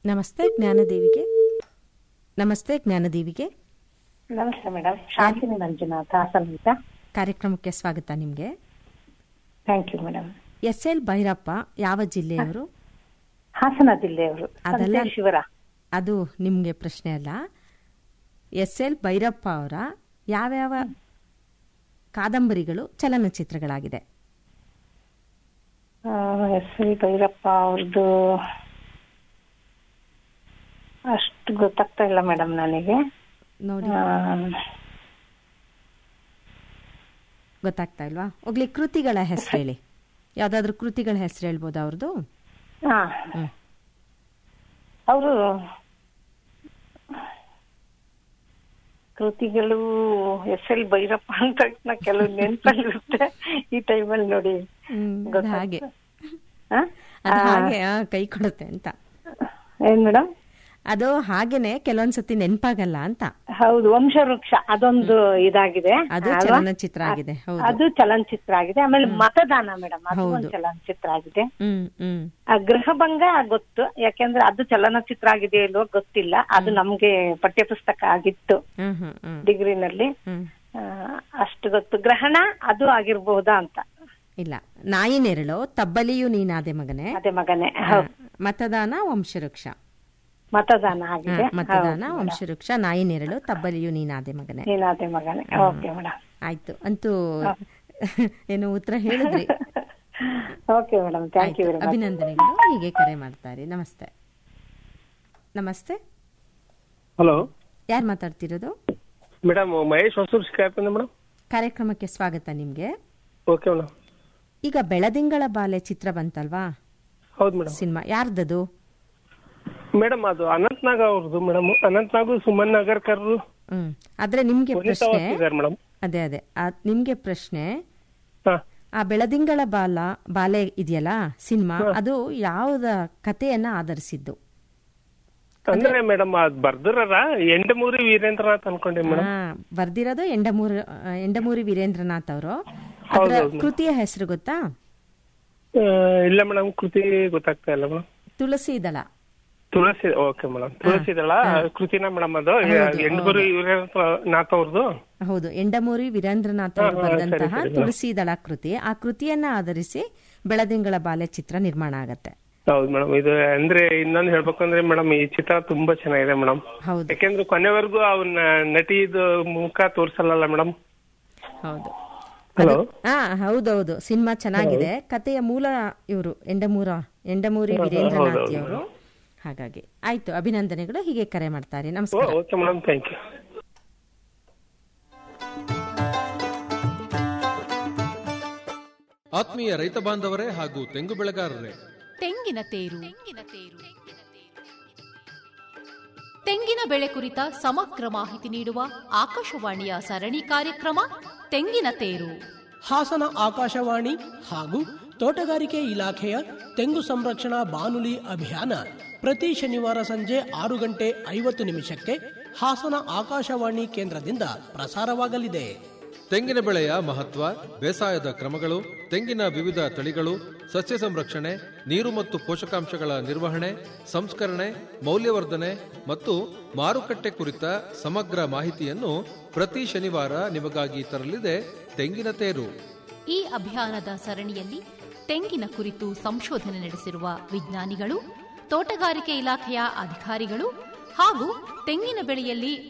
ನಮಸ್ತೆ ಜ್ಞಾನದೇವಿಗೆ ನಮಸ್ತೆ ಜ್ಞಾನದೇವಿಗೆ ನಮಸ್ತೆ ಮೇಡಮ್ ಶಾಂತಿನಿ ಮಂಜುನಾಥ್ ಹಾಸನ್ ಅಂತ ಕಾರ್ಯಕ್ರಮಕ್ಕೆ ಸ್ವಾಗತ ನಿಮಗೆ thank you madam S L Bhyrappa ಯಾವ ಜಿಲ್ಲೆಯವರು ಹಾಸನ ಜಿಲ್ಲೆಯವರು ಅದೆಲ್ಲ- ಸಂತೆ ಶಿವರ ಅದು ನಿಮಗೆ ಪ್ರಶ್ನೆ ಅಲ್ಲ ಎಸ್ ಎಲ್ ಭೈರಪ್ಪ ಅವರ ಯಾವ್ಯಾವ ಕಾದಂಬರಿಗಳು ಚಲನಚಿತ್ರಗಳಾಗಿದೆ ಎಸ್ ವಿ ಭೈರಪ್ಪ ಅವ್ರದ್ದು ಅಷ್ಟು ಗೊತ್ತಾಗ್ತಾ ಇಲ್ಲ ಮೇಡಮ್ ನನಗೆ ನೋಡಿ ಆ, ಗೊತ್ತಾಗ್ತಾ ಇಲ್ವಾ ಹೋಗ್ಲಿ ಕೃತಿಗಳ ಹೆಸರು ಹೇಳಿ ಯಾವ್ದಾದ್ರು ಕೃತಿಗಳ ಹೆಸರು ಹೇಳ್ಬೋದಾ ಅವ್ರದ್ದು ಹಾ ಹ್ಮ್. ಅವರು ಕೃತಿಗಳು ಎಸ್ ಎಲ್ ಭೈರಪ್ಪ ಅಂತ ತಕ್ಷಣ ಕೆಲವು ನೆನಪಲ್ಲಿರುತ್ತೆ ಈ ಟೈಮಲ್ಲಿ ನೋಡಿ ಹ್ಮ್, ಅದು ಗೊತ್ತಾಗ್ತಾ- ಹಾಗೆ ಹಾ? ಅದು ಆ, ಹಾಗೆ ಆ, ಕೈ ಕೊಡುತ್ತೆ ಅಂತ ಏನ್ ಮೇಡಮ್ ಅದು ಹಾಗೇನೆ ಕೆಲವೊಂದ್ಸತಿ ನೆನಪಾಗಲ್ಲ ಅಂತ ಹೌದು ವಂಶವೃಕ್ಷ ಅದೊಂದು ಇದಾಗಿದೆ ಅದು ಅಲ್ವಾ? ಚಲನಚಿತ್ರ ಆಗಿದೆ ಹೌದು ಅದು ಚಲನಚಿತ್ರ ಆಗಿದೆ ಆಮೇಲೆ ಮತದಾನ ಮೇಡಮ್ ಅದು ಹೌದು. ಒಂದು ಚಲನಚಿತ್ರ ಆಗಿದೆ ಹ್ಮ್ ಹ್ಮ್ ಆ ಗೃಹಭಂಗ ಗೊತ್ತು ಯಾಕೆಂದ್ರೆ ಅದು ಚಲನಚಿತ್ರ ಆಗಿದೆ ಇಲ್ವೋ ಗೊತ್ತಿಲ್ಲ ಅದು ನಮ್ಗೆ ಪಠ್ಯಪುಸ್ತಕ ಆಗಿತ್ತು ಹ್ಮ್ ಹ್ಮ್ ಹ್ಮ್ ಡಿಗ್ರಿನಲ್ಲಿ ಹ್ಮ್ ಆ, ಅಷ್ಟು ಗೊತ್ತು ಗ್ರಹಣ ಅದು ಆಗಿರ್ಬಹುದಾ ಅಂತ ಇಲ್ಲ ನಾಯಿ ನೆರಳು ತಬ್ಬಲಿಯು ನೀನಾದೆ ಮಗನೇ ಅದೇ ಮಗನೇ ಆ, ಹೌದು ಮತದಾನ ವಂಶವೃಕ್ಷ ಮತದಾನ ಆ, ಆಗಿದೆ ಮತದಾನ ವಂಶವೃಕ್ಷ ನಾಯಿ ನೆರಳು ತಬ್ಬಲಿಯು ನೀನಾದೆ ಮಗನೇ ನೀನಾದೆ ಮಗನೇ ಓಕೆ ಮೇಡಮ್ ಆಯ್ತು ಅಂತೂ ಏನು ಉತ್ತರ ಹೇಳಿದ್ರಿ ಓಕೆ ಮೇಡಮ್ ಥ್ಯಾಂಕ್ ಯು ಆಯ್ತು, ವೆರಿ ಮಚ್ ಅಭಿನಂದನೆಗಳು ಹೀಗೆ ಕರೆ ಮಾಡ್ತಾರೆ ನಮಸ್ತೆ ನಮಸ್ತೆ ಹಲೋ ಯಾರು ಮಾತಾಡ್ತಿರೋದು ಮೇಡಮ್ ಮಹೇಶ್ ಹೊಸೂರು ಶಿಕಾಯಪಂದ ಮೇಡಮ್ ಕಾರ್ಯಕ್ರಮಕ್ಕೆ ಸ್ವಾಗತ ನಿಮ್ಗೆ ಓಕೆ ಮೇಡಮ್ ಈಗ ಬೆಳದಿಂಗಳ ಬಾಲೆ ಚಿತ್ರ ಬಂತಲ್ವಾ ಹೌದು ಮೇಡಮ್ ಸಿನಿಮಾ ಯಾರ್ದದು ಮೇಡಮ್ ಅದು ಅನಂತ್ನಾಗ್ ಅವ್ರದ್ದು ಮೇಡಮ್ ಅನಂತ್ನಾಗು ಸುಮನ್ ನಗರ್ಕರ್ ಹ್ಮ್ ಆದ್ರೆ ನಿಮ್ಗೆ ವನಿತಾ ಪ್ರಶ್ನೆ ಇದ್ದಾರೆ ಮೇಡಮ್ ಅದೇ ಅದೇ ಆ, ನಿಮ್ಗೆ ಪ್ರಶ್ನೆ ಹಾ ಆ ಬೆಳದಿಂಗಳ ಬಾಲ ಬಾಲೆ ಇದೆಯಲ್ಲ ಸಿನಿಮಾ ಅದು ಯಾವ್ದ ಕಥೆಯನ್ನ ಆಧರಿಸಿದ್ದು ಅಂದ್ರೆ ಮೇಡಮ್ ಅದ್ ಬರ್ದಿರಾರ ಎಂಡಮೂರಿ ವೀರೇಂದ್ರನಾಥ್ ಅನ್ಕೊಂಡೆ ಮೇಡಮ್ ಹಾ ಬರ್ದಿರೋದು ಎಂಡಮೂರಿ ಆ, ಎಂಡಮೂರಿ ವೀರೇಂದ್ರನಾಥ್ ಅವರು ಹೌದು, ಅದರ ಹೌದು. ಕೃತಿಯ ಹೆಸರು ಗೊತ್ತಾ ಇಲ್ಲ ಮೇಡಮ್ ಕೃತಿ ಗೊತ್ತಾಗ್ತಾ ಇಲ್ಲ ಮೇಡಮ್ ತುಳಸಿ ದಳ ತುಳಸಿ ಓಕೆ ಮೇಡಮ್ ತುಳಸಿ ದಳ ಕೃತಿನ ಮೇಡಮ್ ಅದು ಎಂಡಮೂರಿ ವೀರೇಂದ್ರನಾಥ್ ಅವ್ರದ್ದು ಹೌದು ಎಂಡಮೂರಿ ವೀರೇಂದ್ರನಾಥ್ ಅವರು ಹಾ, ಹಾ, ಬರೆದಂತಹ ಸರಿ, ಸರಿ. ತುಳಸಿ ದಳ ಕೃತಿ ಆ ಕೃತಿಯನ್ನ ಆಧರಿಸಿ ಬೆಳದಿಂಗಳ ಬಾಲೆ ಚಿತ್ರ ನಿರ್ಮಾಣ ಆಗತ್ತೆ ಹೌದು ಮೇಡಮ್ ಇದು ಅಂದ್ರೆ ಇನ್ನೊಂದು ಹೇಳ್ಬೇಕಂದ್ರೆ ಮೇಡಮ್ ಈ ಚಿತ್ರ ತುಂಬಾ ಚೆನ್ನಾಗಿದೆ ಮೇಡಮ್ ಹೌದು ಯಾಕೆಂದ್ರೆ ಕೊನೆವರೆಗೂ ಅವನ ನಟಿದು ಮುಖ ತೋರ್ಸಲ್ಲ ಮೇಡಮ್ ಹೌದು ಹಲೋ ಹಾ ಹೌದೌದು ಸಿನಿಮಾ ಚೆನ್ನಾಗಿದೆ ಕಥೆಯ ಮೂಲ ಇವರು ಎಂಡಮೂರ ಎಂಡಮೂರಿ ವೀರೇಂದ್ರನಾಥ್ ಅವರು ಹಾಗಾಗಿ ಆಯ್ತು ಅಭಿನಂದನೆಗಳು ಹೀಗೆ ಕರೆ ಮಾಡ್ತಾರೆ ನಮಸ್ಕಾರ ಓಕೆ ಮೇಡಮ್ ಥ್ಯಾಂಕ್ ಯು ಆತ್ಮೀಯ ರೈತ ಬಾಂಧವರೇ ಹಾಗೂ ತೆಂಗು ಬೆಳೆಗಾರರೇ ತೆಂಗಿನ ತೇರು ತೆಂಗಿನ ಬೆಳೆ ಕುರಿತ ಸಮಗ್ರ ಮಾಹಿತಿ ನೀಡುವ ಆಕಾಶವಾಣಿಯ ಸರಣಿ ಕಾರ್ಯಕ್ರಮ ತೆಂಗಿನ ತೇರು ಹಾಸನ ಆಕಾಶವಾಣಿ ಹಾಗೂ ತೋಟಗಾರಿಕೆ ಇಲಾಖೆಯ ತೆಂಗು ಸಂರಕ್ಷಣಾ ಬಾನುಲಿ ಅಭಿಯಾನ ಪ್ರತಿ ಶನಿವಾರ ಸಂಜೆ ಆರು ಗಂಟೆ ಐವತ್ತು ನಿಮಿಷಕ್ಕೆ ಹಾಸನ ಆಕಾಶವಾಣಿ ಕೇಂದ್ರದಿಂದ ಪ್ರಸಾರವಾಗಲಿದೆ ತೆಂಗಿನ ಬೆಳೆಯ ಮಹತ್ವ ಬೇಸಾಯದ ಕ್ರಮಗಳು ತೆಂಗಿನ ವಿವಿಧ ತಳಿಗಳು ಸಸ್ಯ ಸಂರಕ್ಷಣೆ ನೀರು ಮತ್ತು ಪೋಷಕಾಂಶಗಳ ನಿರ್ವಹಣೆ ಸಂಸ್ಕರಣೆ ಮೌಲ್ಯವರ್ಧನೆ ಮತ್ತು ಮಾರುಕಟ್ಟೆ ಕುರಿತ ಸಮಗ್ರ ಮಾಹಿತಿಯನ್ನು ಪ್ರತಿ ಶನಿವಾರ ನಿಮಗಾಗಿ ತರಲಿದೆ ತೆಂಗಿನ ತೇರು ಈ ಅಭಿಯಾನದ ಸರಣಿಯಲ್ಲಿ ತೆಂಗಿನ ಕುರಿತು ಸಂಶೋಧನೆ ನಡೆಸಿರುವ ವಿಜ್ಞಾನಿಗಳು ತೋಟಗಾರಿಕೆ ಇಲಾಖೆಯ ಅಧಿಕಾರಿಗಳು ಹಾಗೂ ತೆಂಗಿನ ಬೆಳೆಯಲ್ಲಿ